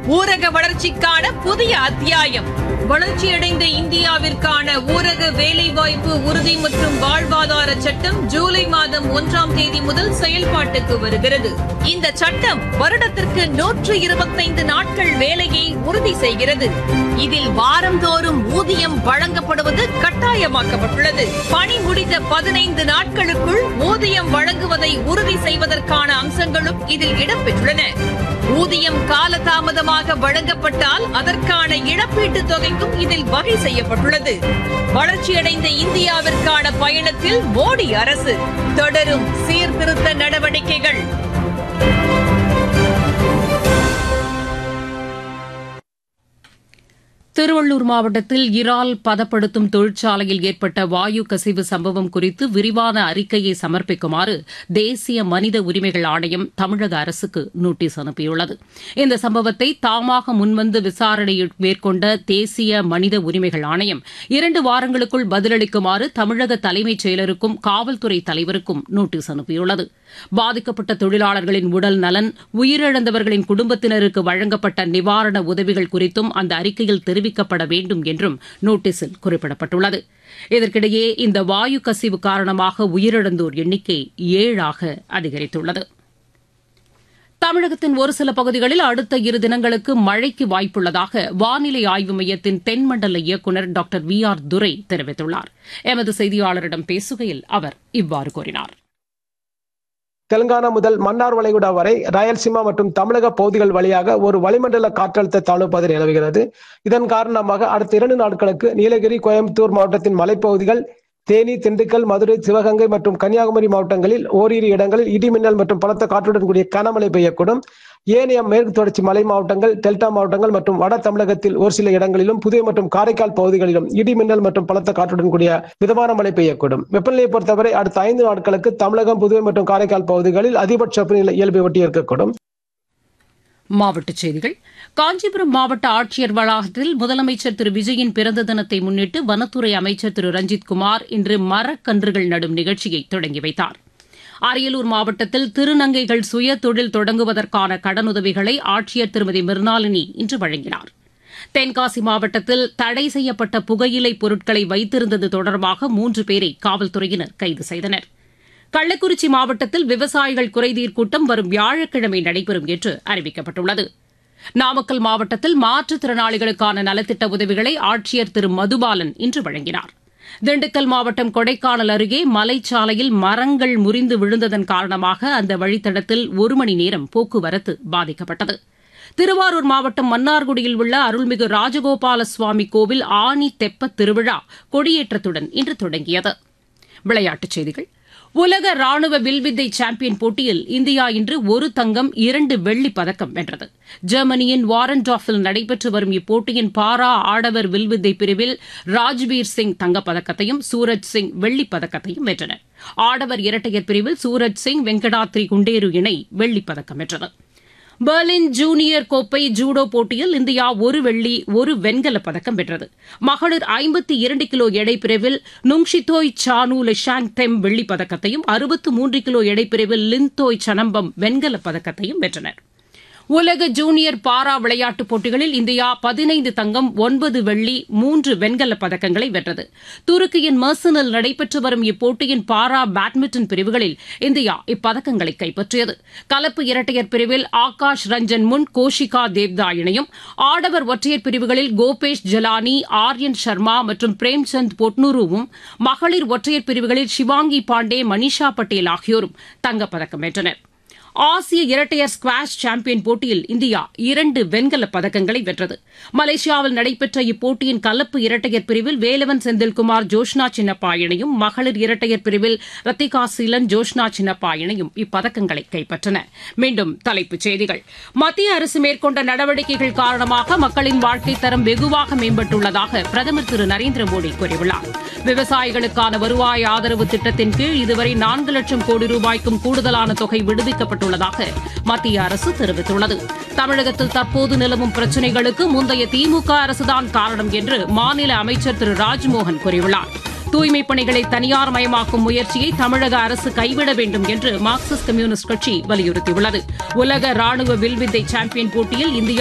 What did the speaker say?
ஊரக வளர்ச்சிக்கான புதிய அத்தியாயம் வளர்ச்சியடைந்த இந்தியாவிற்கான ஊரக வேலைவாய்ப்பு உறுதி மற்றும் வாழ்வாதார சட்டம் ஜூலை மாதம் ஒன்றாம் தேதி முதல் செயல்பாட்டுக்கு வருகிறது இந்த சட்டம் வருடத்திற்கு நூற்று இருபத்தைந்து நாட்கள் வேலையை உறுதி செய்கிறது இதில் வாரந்தோறும் ஊதியம் வழங்கப்படுவது கட்டாயமாக்கப்பட்டுள்ளது பணி முடிந்த பதினைந்து நாட்களுக்குள் ஊதியம் வழங்குவதை உறுதி செய்வதற்கான அம்சங்களும் இதில் இடம்பெற்றுள்ளன ஊதியம் காலதாமதமாக வழங்கப்பட்டால் அதற்கான இழப்பீட்டுத் தொகைக்கும் இதில் வகை செய்யப்பட்டுள்ளது வளர்ச்சியடைந்த இந்தியாவிற்கான பயணத்தில் மோடி அரசு தொடரும் சீர்திருத்த நடவடிக்கைகள் திருவள்ளூர் மாவட்டத்தில் இறால் பதப்படுத்தும் தொழிற்சாலையில் ஏற்பட்ட வாயு கசிவு சம்பவம் குறித்து விரிவான அறிக்கையை சமர்ப்பிக்குமாறு தேசிய மனித உரிமைகள் ஆணையம் தமிழக அரசுக்கு நோட்டீஸ் அனுப்பியுள்ளது இந்த சம்பவத்தை தாமாக முன்வந்து விசாரணை மேற்கொண்ட தேசிய மனித உரிமைகள் ஆணையம் இரண்டு வாரங்களுக்குள் பதிலளிக்குமாறு தமிழக தலைமைச் செயலருக்கும் காவல்துறை தலைவருக்கும் நோட்டீஸ் அனுப்பியுள்ளது பாதிக்கப்பட்ட தொழிலாளர்களின் உடல் நலன் உயிரிழந்தவர்களின் குடும்பத்தினருக்கு வழங்கப்பட்ட நிவாரண உதவிகள் குறித்தும் அந்த அறிக்கையில் தெரிவிக்கப்பட வேண்டும் என்றும் நோட்டீஸில் குறிப்பிடப்பட்டுள்ளது இதற்கிடையே இந்த வாயு கசிவு காரணமாக உயிரிழந்தோர் எண்ணிக்கை ஏழாக அதிகரித்துள்ளது தமிழகத்தின் ஒரு சில பகுதிகளில் அடுத்த இரு தினங்களுக்கு மழைக்கு வாய்ப்புள்ளதாக வானிலை ஆய்வு மையத்தின் தென்மண்டல இயக்குநர் டாக்டர் வி ஆர் துரை தெரிவித்துள்ளார் எமது செய்தியாளரிடம் பேசுகையில் அவர் இவ்வாறு கூறினார் தெலுங்கானா முதல் மன்னார் வளைகுடா வரை ராயல்சீமா மற்றும் தமிழக பகுதிகள் வழியாக ஒரு வளிமண்டல காற்றழுத்த தாழ்வு பகுதி நிலவுகிறது இதன் காரணமாக அடுத்த இரண்டு நாட்களுக்கு நீலகிரி கோயம்புத்தூர் மாவட்டத்தின் மலைப்பகுதிகள் தேனி திண்டுக்கல் மதுரை சிவகங்கை மற்றும் கன்னியாகுமரி மாவட்டங்களில் ஓரிரு இடங்களில் இடிமின்னல் மற்றும் பலத்த காற்றுடன் கூடிய கனமழை பெய்யக்கூடும் ஏனைய மேற்கு தொடர்ச்சி மலை மாவட்டங்கள் டெல்டா மாவட்டங்கள் மற்றும் வட தமிழகத்தில் ஒரு சில இடங்களிலும் புதுவை மற்றும் காரைக்கால் பகுதிகளிலும் இடிமின்னல் மற்றும் பலத்த காற்றுடன் கூடிய மிதமான மழை பெய்யக்கூடும் வெப்பநிலையை பொறுத்தவரை அடுத்த ஐந்து நாட்களுக்கு தமிழகம் புதுவை மற்றும் காரைக்கால் பகுதிகளில் அதிகபட்ச வெப்பநிலை இயல்பை ஒட்டி இருக்கக்கூடும் மாவட்டச் செய்திகள் காஞ்சிபுரம் மாவட்ட ஆட்சியர் வளாகத்தில் முதலமைச்சர் திரு விஜயின் பிறந்த தினத்தை முன்னிட்டு வனத்துறை அமைச்சர் திரு ரஞ்சித் குமார் இன்று மரக்கன்றுகள் நடும் நிகழ்ச்சியை தொடங்கி வைத்தார் அரியலூர் மாவட்டத்தில் திருநங்கைகள் சுய தொழில் தொடங்குவதற்கான கடனுதவிகளை ஆட்சியர் திருமதி மிர்னாலினி இன்று வழங்கினார் தென்காசி மாவட்டத்தில் தடை செய்யப்பட்ட புகையிலை பொருட்களை வைத்திருந்தது தொடர்பாக மூன்று பேரை காவல்துறையினர் கைது செய்தனர் கள்ளக்குறிச்சி மாவட்டத்தில் விவசாயிகள் குறைதீர் கூட்டம் வரும் வியாழக்கிழமை நடைபெறும் என்று அறிவிக்கப்பட்டுள்ளது நாமக்கல் மாவட்டத்தில் மாற்றுத்திறனாளிகளுக்கான நலத்திட்ட உதவிகளை ஆட்சியர் திரு மதுபாலன் இன்று வழங்கினார் திண்டுக்கல் மாவட்டம் கொடைக்கானல் அருகே மலைச்சாலையில் மரங்கள் முறிந்து விழுந்ததன் காரணமாக அந்த வழித்தடத்தில் ஒரு மணி நேரம் போக்குவரத்து பாதிக்கப்பட்டது திருவாரூர் மாவட்டம் மன்னார்குடியில் உள்ள அருள்மிகு ராஜகோபால சுவாமி கோவில் ஆனி தெப்பத் திருவிழா கொடியேற்றத்துடன் இன்று தொடங்கியது விளையாட்டுச் செய்திகள் உலக ராணுவ வில்வித்தை சாம்பியன் போட்டியில் இந்தியா இன்று ஒரு தங்கம் இரண்டு வெள்ளிப் பதக்கம் வென்றது ஜெர்மனியின் வாரன்டாஃபில் நடைபெற்று வரும் இப்போட்டியின் பாரா ஆடவர் வில்வித்தை பிரிவில் ராஜ்பீர் சிங் தங்கப்பதக்கத்தையும் சூரஜ் சிங் வெள்ளிப் பதக்கத்தையும் வென்றனர் ஆடவர் இரட்டையர் பிரிவில் சூரஜ் சிங் வெங்கடாத்ரி குண்டேரு இணை வெள்ளிப் பதக்கம் வென்றது பெர்லின் ஜூனியர் கோப்பை ஜூடோ போட்டியில் இந்தியா ஒரு வெள்ளி ஒரு வெண்கலப் பதக்கம் வென்றது மகளிர் ஐம்பத்தி இரண்டு கிலோ எடை பிரிவில் நுங்ஷிதோய் சானு லெஷாங் தெம் வெள்ளிப் பதக்கத்தையும் அறுபத்து மூன்று கிலோ எடை பிரிவில் லின்தோய் சனம்பம் வெண்கலப் பதக்கத்தையும் வென்றனர் உலக ஜூனியர் பாரா விளையாட்டுப் போட்டிகளில் இந்தியா பதினைந்து தங்கம் ஒன்பது வெள்ளி மூன்று வெண்கலப் பதக்கங்களை வென்றது துருக்கியின் மர்சனில் நடைபெற்று வரும் இப்போட்டியின் பாரா பேட்மிண்டன் பிரிவுகளில் இந்தியா இப்பதக்கங்களை கைப்பற்றியது கலப்பு இரட்டையர் பிரிவில் ஆகாஷ் ரஞ்சன் முன் கோஷிகா தேவ்தா இணையும் ஆடவர் ஒற்றையர் பிரிவுகளில் கோபேஷ் ஜலானி ஆர்யன் சர்மா மற்றும் பிரேம்சந்த் பொட்னூருவும் மகளிர் ஒற்றையர் பிரிவுகளில் ஷிவாங்கி பாண்டே மனிஷா பட்டேல் ஆகியோரும் தங்கப்பதக்கம் வென்றனர் ஆசிய இரட்டையர் ஸ்குவாஷ் சாம்பியன் போட்டியில் இந்தியா இரண்டு வெண்கலப் பதக்கங்களை வென்றது மலேசியாவில் நடைபெற்ற இப்போட்டியின் கலப்பு இரட்டையர் பிரிவில் வேலவன் செந்தில்குமார் ஜோஷ்னா சின்னப்பா இணையும் மகளிர் இரட்டையர் பிரிவில் ரத்திகா சீலன் ஜோஷ்னா சின்னப்பா இணையும் இப்பதக்கங்களை கைப்பற்றன மீண்டும் தலைப்புச் செய்திகள் மத்திய அரசு மேற்கொண்ட நடவடிக்கைகள் காரணமாக மக்களின் வாழ்க்கை தரம் வெகுவாக மேம்பட்டுள்ளதாக பிரதமர் திரு நரேந்திர மோடி கூறியுள்ளார் விவசாயிகளுக்கான வருவாய் ஆதரவு திட்டத்தின் கீழ் இதுவரை நான்கு லட்சம் கோடி ரூபாய்க்கும் கூடுதலான தொகை விடுவிக்கப்பட்டுள்ளதாக மத்திய அரசு தெரிவித்துள்ளது தமிழகத்தில் தற்போது நிலவும் பிரச்சினைகளுக்கு முந்தைய திமுக அரசுதான் காரணம் என்று மாநில அமைச்சர் திரு ராஜ்மோகன் கூறியுள்ளார் தூய்மைப் பணிகளை தனியார் மயமாக்கும் முயற்சியை தமிழக அரசு கைவிட வேண்டும் என்று மார்க்சிஸ்ட் கம்யூனிஸ்ட் கட்சி வலியுறுத்தியுள்ளது உலக ராணுவ வில்வித்தை சாம்பியன் போட்டியில் இந்தியா